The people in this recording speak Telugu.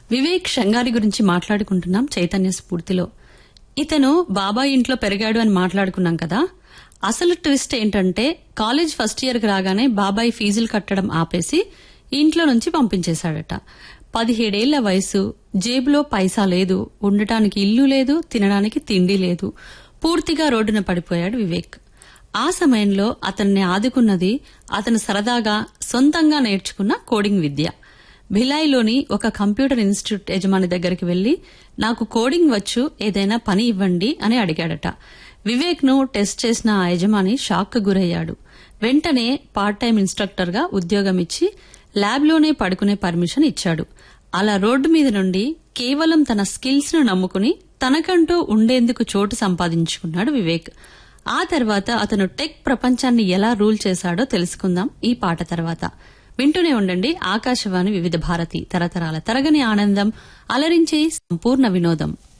వివేక్ షంగారి గురించి మాట్లాడుకుంటున్నాం చైతన్య స్ఫూర్తిలో ఇతను బాబాయ్ ఇంట్లో పెరిగాడు అని మాట్లాడుకున్నాం కదా అసలు ట్విస్ట్ ఏంటంటే కాలేజ్ ఫస్ట్ ఇయర్ కి రాగానే బాబాయ్ ఫీజులు కట్టడం ఆపేసి ఇంట్లో నుంచి పంపించేశాడట పదిహేడేళ్ల వయసు జేబులో పైసా లేదు ఉండటానికి ఇల్లు లేదు తినడానికి తిండి లేదు పూర్తిగా రోడ్డున పడిపోయాడు వివేక్ ఆ సమయంలో అతన్ని ఆదుకున్నది అతను సరదాగా సొంతంగా నేర్చుకున్న కోడింగ్ విద్య భిలాయిలోని ఒక కంప్యూటర్ ఇన్స్టిట్యూట్ యజమాని దగ్గరికి వెళ్లి నాకు కోడింగ్ వచ్చు ఏదైనా పని ఇవ్వండి అని అడిగాడట వివేక్ ను టెస్ట్ చేసిన ఆ యజమాని షాక్ గురయ్యాడు వెంటనే పార్ట్ టైం ఇన్స్ట్రక్టర్ గా ఉద్యోగం ఇచ్చి ల్యాబ్లోనే పడుకునే పర్మిషన్ ఇచ్చాడు అలా రోడ్డు మీద నుండి కేవలం తన స్కిల్స్ ను నమ్ముకుని తనకంటూ ఉండేందుకు చోటు సంపాదించుకున్నాడు వివేక్ ఆ తర్వాత అతను టెక్ ప్రపంచాన్ని ఎలా రూల్ చేశాడో తెలుసుకుందాం ఈ పాట తర్వాత వింటూనే ఉండండి ఆకాశవాణి వివిధ భారతి తరతరాల తరగని ఆనందం అలరించే సంపూర్ణ వినోదం